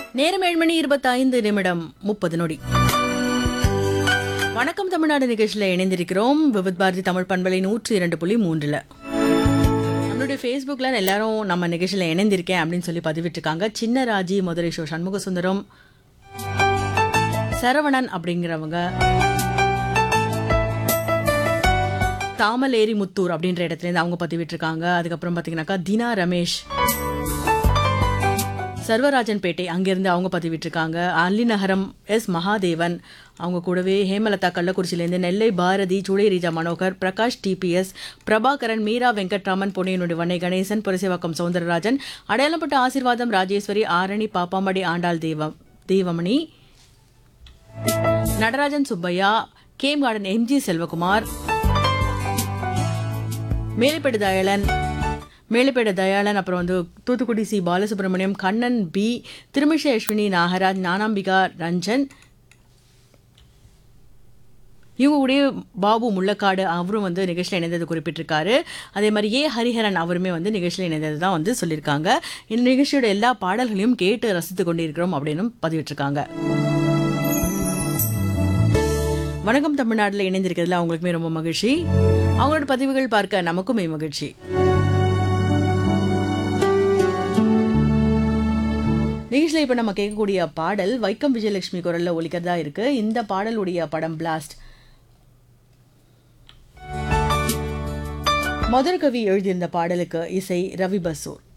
நேரம் ஏழு மணி இருபத்தைந்து நிமிடம் முப்பது நொடி வணக்கம் தமிழ்நாடு நிகழ்ச்சியில் இணைந்திருக்கிறோம் விவித் பாரதி தமிழ் பண்பலை நூற்றி இரண்டு புள்ளி மூன்றுல நம்மளுடைய ஃபேஸ்புக்கில் எல்லாரும் நம்ம நிகழ்ச்சியில் இணைந்திருக்கேன் அப்படின்னு சொல்லி பதிவிட்டிருக்காங்க சின்ன ராஜி மதுரை ஷோ சண்முக சுந்தரம் சரவணன் அப்படிங்கிறவங்க தாமலேரி முத்தூர் அப்படின்ற இடத்துலேருந்து அவங்க பதிவிட்டிருக்காங்க அதுக்கப்புறம் பார்த்தீங்கன்னாக்கா தினா ரமேஷ் சர்வராஜன் பேட்டை அங்கிருந்து அவங்க பதிவிட்டிருக்காங்க அல்லிநகரம் எஸ் மகாதேவன் அவங்க கூடவே ஹேமலதா கள்ளக்குறிச்சியிலேருந்து நெல்லை பாரதி சுடை ரீஜா மனோகர் பிரகாஷ் டிபிஎஸ் பிரபாகரன் மீரா வெங்கட்ராமன் பொன்னியினுடைய வண்ணை கணேசன் புரசேவாக்கம் சவுந்தரராஜன் அடையாளப்பட்ட Aseervatham Rajeswari Arani Pappamadi Andal Deva Devamani Natarajan Subbiah game garden MG Selvakumar Melaippedu Dayalan Melaippedu Dayalan அப்புறம் வந்து தூத்துக்குடி சி பாலசுப்ரமணியம் கண்ணன் பி திருமிஷ அஸ்வினி நாகராஜ் ஞானாம்பிகா ரஞ்சன் இவங்க கூடயே பாபு முள்ளக்காடு அவரும் வந்து நிகழ்ச்சியில் இணைந்தது குறிப்பிட்டிருக்காரு அதே மாதிரி ஏ ஹரிஹரன் அவருமே வந்து நிகழ்ச்சியில் இணைந்தது தான் வந்து சொல்லியிருக்காங்க இந்த நிகழ்ச்சியோட எல்லா பாடல்களையும் கேட்டு ரசித்து கொண்டிருக்கிறோம் அப்படின்னு பதிவிட்டிருக்காங்க வணக்கம் தமிழ்நாட்டில் இணைந்திருக்கிறதுல அவங்களுக்குமே ரொம்ப மகிழ்ச்சி அவங்களோட பதிவுகள் பார்க்க நமக்குமே மகிழ்ச்சி நிகழ்ச்சியில் இப்போ நம்ம கேட்கக்கூடிய பாடல் வைக்கம் விஜயலட்சுமி குரல்ல ஒலிக்கிறதா இருக்கு இந்த பாடலுடைய படம் பிளாஸ்ட் மதுரகவி எழுதியிருந்த பாடலுக்கு இசை ரவி பசூர்